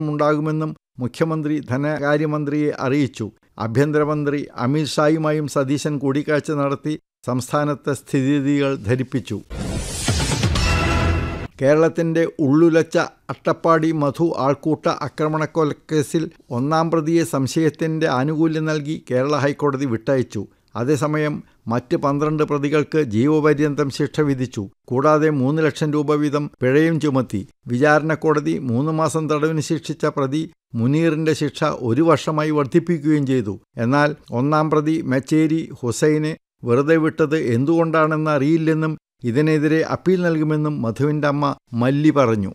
ഉണ്ടാകുമെന്നും മുഖ്യമന്ത്രി ധനകാര്യമന്ത്രിയെ അറിയിച്ചു ആഭ്യന്തരമന്ത്രി അമിത് ഷായുമായും സതീശൻ കൂടിക്കാഴ്ച നടത്തി സംസ്ഥാനത്തെ സ്ഥിതിഗതികൾ ധരിപ്പിച്ചു കേരളത്തിന്റെ ഉള്ളുലച്ച അട്ടപ്പാടി മധു ആൾക്കൂട്ട ആക്രമണക്കൊലക്കേസിൽ ഒന്നാം പ്രതിയെ സംശയത്തിന്റെ ആനുകൂല്യം നൽകി കേരള ഹൈക്കോടതി വിട്ടയച്ചു അതേസമയം മറ്റ് പന്ത്രണ്ട് പ്രതികൾക്ക് ജീവപര്യന്തം ശിക്ഷ വിധിച്ചു കൂടാതെ മൂന്ന് ലക്ഷം രൂപ വീതം പിഴയും ചുമത്തി വിചാരണ കോടതി മൂന്ന് മാസം തടവിന് ശിക്ഷിച്ച പ്രതി മുനീറിന്റെ ശിക്ഷ ഒരു വർഷമായി വർദ്ധിപ്പിക്കുകയും ചെയ്തു എന്നാൽ ഒന്നാം പ്രതി മെച്ചേരി ഹുസൈനെ വെറുതെ വിട്ടത് എന്തുകൊണ്ടാണെന്ന് അറിയില്ലെന്നും ഇതിനെതിരെ അപ്പീൽ നൽകുമെന്നും മധുവിൻ്റെ അമ്മ മല്ലി പറഞ്ഞു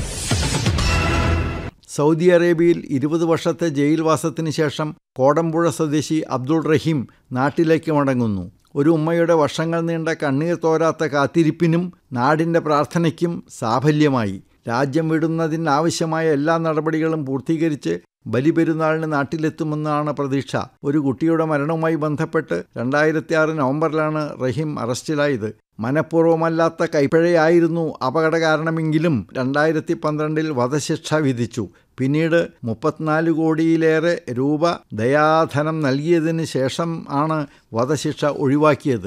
സൗദി അറേബ്യയിൽ ഇരുപത് വർഷത്തെ ജയിൽവാസത്തിന് ശേഷം കോടമ്പുഴ സ്വദേശി അബ്ദുൾ റഹീം നാട്ടിലേക്ക് മടങ്ങുന്നു ഒരു ഉമ്മയുടെ വർഷങ്ങൾ നീണ്ട കണ്ണീർ തോരാത്ത കാത്തിരിപ്പിനും നാടിൻ്റെ പ്രാർത്ഥനയ്ക്കും സാഫല്യമായി രാജ്യം വിടുന്നതിനാവശ്യമായ എല്ലാ നടപടികളും പൂർത്തീകരിച്ച് ബലിപെരുന്നാളിന് നാട്ടിലെത്തുമെന്നാണ് പ്രതീക്ഷ ഒരു കുട്ടിയുടെ മരണവുമായി ബന്ധപ്പെട്ട് രണ്ടായിരത്തി ആറ് നവംബറിലാണ് റഹീം അറസ്റ്റിലായത് മനഃപൂർവ്വമല്ലാത്ത കൈപ്പിഴയായിരുന്നു അപകട കാരണമെങ്കിലും രണ്ടായിരത്തി പന്ത്രണ്ടിൽ വധശിക്ഷ വിധിച്ചു പിന്നീട് മുപ്പത്തിനാല് കോടിയിലേറെ രൂപ ദയാധനം നൽകിയതിന് ശേഷം ആണ് വധശിക്ഷ ഒഴിവാക്കിയത്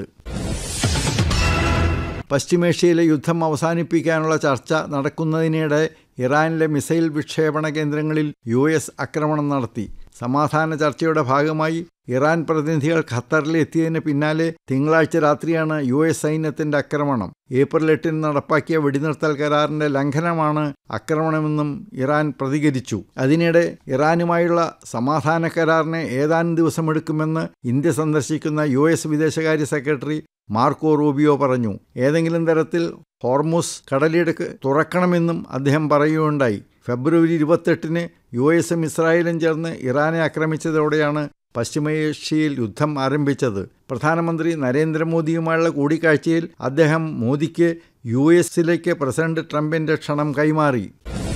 പശ്ചിമേഷ്യയിലെ യുദ്ധം അവസാനിപ്പിക്കാനുള്ള ചർച്ച നടക്കുന്നതിനിടെ ഇറാനിലെ മിസൈൽ വിക്ഷേപണ കേന്ദ്രങ്ങളിൽ യു എസ് ആക്രമണം നടത്തി സമാധാന ചർച്ചയുടെ ഭാഗമായി ഇറാൻ പ്രതിനിധികൾ ഖത്തറിലെത്തിയതിന് പിന്നാലെ തിങ്കളാഴ്ച രാത്രിയാണ് യു എസ് സൈന്യത്തിന്റെ ആക്രമണം ഏപ്രിൽ എട്ടിന് നടപ്പാക്കിയ വെടിനിർത്തൽ കരാറിന്റെ ലംഘനമാണ് ആക്രമണമെന്നും ഇറാൻ പ്രതികരിച്ചു അതിനിടെ ഇറാനുമായുള്ള സമാധാന കരാറിന് ഏതാനും ദിവസമെടുക്കുമെന്ന് ഇന്ത്യ സന്ദർശിക്കുന്ന യു എസ് വിദേശകാര്യ സെക്രട്ടറി മാർക്കോ റൂബിയോ പറഞ്ഞു ഏതെങ്കിലും തരത്തിൽ ഹോർമുസ് കടലിടുക്ക് തുറക്കണമെന്നും അദ്ദേഹം പറയുകയുണ്ടായി ഫെബ്രുവരി ഇരുപത്തെട്ടിന് യു എസും ഇസ്രായേലും ചേർന്ന് ഇറാനെ ആക്രമിച്ചതോടെയാണ് പശ്ചിമേഷ്യയിൽ യുദ്ധം ആരംഭിച്ചത് പ്രധാനമന്ത്രി നരേന്ദ്രമോദിയുമായുള്ള കൂടിക്കാഴ്ചയിൽ അദ്ദേഹം മോദിക്ക് യു എസിലേക്ക് പ്രസിഡന്റ് ട്രംപിന്റെ ക്ഷണം കൈമാറി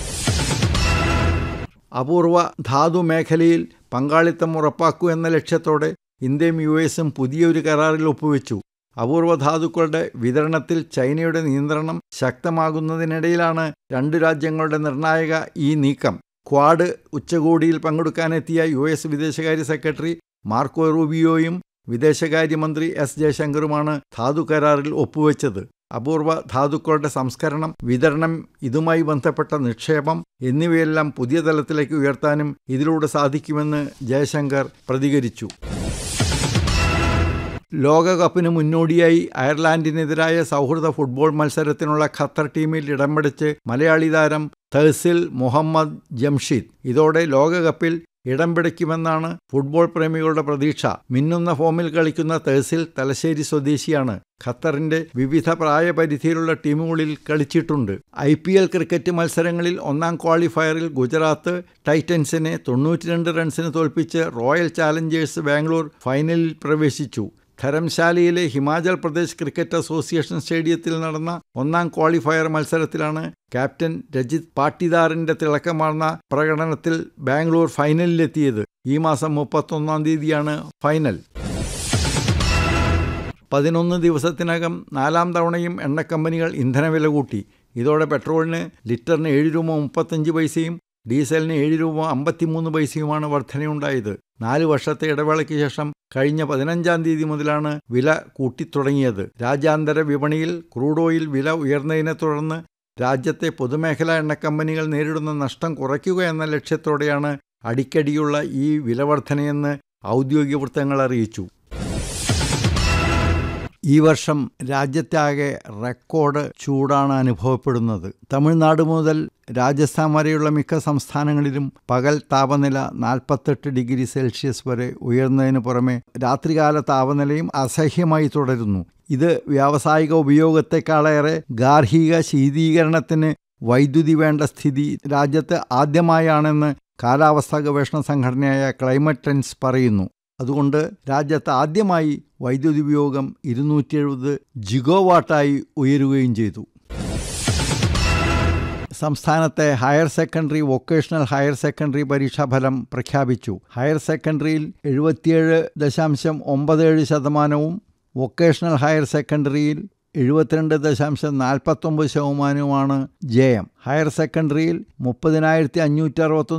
അപൂർവ ധാതു മേഖലയിൽ പങ്കാളിത്തം ഉറപ്പാക്കൂ എന്ന ലക്ഷ്യത്തോടെ ഇന്ത്യയും യു എസും പുതിയൊരു കരാറിൽ ഒപ്പുവെച്ചു അപൂർവ ധാതുക്കളുടെ വിതരണത്തിൽ ചൈനയുടെ നിയന്ത്രണം ശക്തമാകുന്നതിനിടയിലാണ് രണ്ടു രാജ്യങ്ങളുടെ നിർണായക ഈ നീക്കം ക്വാഡ് ഉച്ചകോടിയിൽ പങ്കെടുക്കാനെത്തിയ യു എസ് വിദേശകാര്യ സെക്രട്ടറി മാർക്കോ റൂബിയോയും വിദേശകാര്യമന്ത്രി എസ് ജയശങ്കറുമാണ് ധാതു കരാറിൽ ഒപ്പുവെച്ചത് അപൂർവ ധാതുക്കളുടെ സംസ്കരണം വിതരണം ഇതുമായി ബന്ധപ്പെട്ട നിക്ഷേപം എന്നിവയെല്ലാം പുതിയ തലത്തിലേക്ക് ഉയർത്താനും ഇതിലൂടെ സാധിക്കുമെന്ന് ജയശങ്കർ പ്രതികരിച്ചു ലോകകപ്പിന് മുന്നോടിയായി അയർലാൻഡിനെതിരായ സൗഹൃദ ഫുട്ബോൾ മത്സരത്തിനുള്ള ഖത്തർ ടീമിൽ ഇടം പിടിച്ച് മലയാളി താരം തഹസിൽ മുഹമ്മദ് ജംഷീദ് ഇതോടെ ലോകകപ്പിൽ ഇടം പിടിക്കുമെന്നാണ് ഫുട്ബോൾ പ്രേമികളുടെ പ്രതീക്ഷ മിന്നുന്ന ഫോമിൽ കളിക്കുന്ന തഹസിൽ തലശ്ശേരി സ്വദേശിയാണ് ഖത്തറിന്റെ വിവിധ പ്രായപരിധിയിലുള്ള ടീമുകളിൽ കളിച്ചിട്ടുണ്ട് ഐ പി എൽ ക്രിക്കറ്റ് മത്സരങ്ങളിൽ ഒന്നാം ക്വാളിഫയറിൽ ഗുജറാത്ത് ടൈറ്റൻസിനെ തൊണ്ണൂറ്റിരണ്ട് റൺസിന് തോൽപ്പിച്ച് റോയൽ ചാലഞ്ചേഴ്സ് ബാംഗ്ലൂർ ഫൈനലിൽ പ്രവേശിച്ചു ധരംശാലയിലെ ഹിമാചൽ പ്രദേശ് ക്രിക്കറ്റ് അസോസിയേഷൻ സ്റ്റേഡിയത്തിൽ നടന്ന ഒന്നാം ക്വാളിഫയർ മത്സരത്തിലാണ് ക്യാപ്റ്റൻ രജിത് പാട്ടിദാറിന്റെ തിളക്കമാർന്ന പ്രകടനത്തിൽ ബാംഗ്ലൂർ ഫൈനലിലെത്തിയത് ഈ മാസം മുപ്പത്തൊന്നാം തീയതിയാണ് ഫൈനൽ പതിനൊന്ന് ദിവസത്തിനകം നാലാം തവണയും എണ്ണക്കമ്പനികൾ ഇന്ധനവില കൂട്ടി ഇതോടെ പെട്രോളിന് ലിറ്ററിന് ഏഴ് രൂപ മുപ്പത്തഞ്ച് പൈസയും ഡീസലിന് ഏഴ് രൂപ അമ്പത്തിമൂന്ന് പൈസയുമാണ് വർധനയുണ്ടായത് നാല് വർഷത്തെ ഇടവേളയ്ക്ക് ശേഷം കഴിഞ്ഞ പതിനഞ്ചാം തീയതി മുതലാണ് വില കൂട്ടിത്തുടങ്ങിയത് രാജ്യാന്തര വിപണിയിൽ ക്രൂഡ് ഓയിൽ വില ഉയർന്നതിനെ തുടർന്ന് രാജ്യത്തെ പൊതുമേഖലാ എണ്ണക്കമ്പനികൾ നേരിടുന്ന നഷ്ടം കുറയ്ക്കുക എന്ന ലക്ഷ്യത്തോടെയാണ് അടിക്കടിയുള്ള ഈ വിലവർധനയെന്ന് ഔദ്യോഗിക വൃത്തങ്ങൾ അറിയിച്ചു ഈ വർഷം രാജ്യത്താകെ റെക്കോർഡ് ചൂടാണ് അനുഭവപ്പെടുന്നത് തമിഴ്നാട് മുതൽ രാജസ്ഥാൻ വരെയുള്ള മിക്ക സംസ്ഥാനങ്ങളിലും പകൽ താപനില നാൽപ്പത്തെട്ട് ഡിഗ്രി സെൽഷ്യസ് വരെ ഉയർന്നതിന് പുറമെ രാത്രികാല താപനിലയും അസഹ്യമായി തുടരുന്നു ഇത് വ്യാവസായിക ഉപയോഗത്തെക്കാളേറെ ഗാർഹിക ശീതീകരണത്തിന് വൈദ്യുതി വേണ്ട സ്ഥിതി രാജ്യത്ത് ആദ്യമായാണെന്ന് കാലാവസ്ഥാ ഗവേഷണ സംഘടനയായ ക്ലൈമറ്റ് ട്രെൻഡ്സ് പറയുന്നു അതുകൊണ്ട് രാജ്യത്ത് ആദ്യമായി വൈദ്യുതി ഉപയോഗം ഇരുന്നൂറ്റി എഴുപത് ജിഗോവാട്ടായി ഉയരുകയും ചെയ്തു സംസ്ഥാനത്തെ higher secondary vocational higher secondary പരീക്ഷാഫലം പ്രഖ്യാപിച്ചു ഹയർ സെക്കൻഡറിയിൽ എഴുപത്തിയേഴ് ദശാംശം ഒമ്പത് ഏഴ് ശതമാനവും വൊക്കേഷണൽ ഹയർ സെക്കൻഡറിയിൽ എഴുപത്തിരണ്ട് ദശാംശം നാൽപ്പത്തൊമ്പത് ശതമാനവുമാണ് ജയം ഹയർ സെക്കൻഡറിയിൽ മുപ്പതിനായിരത്തി അഞ്ഞൂറ്റി അറുപത്തൊന്ന്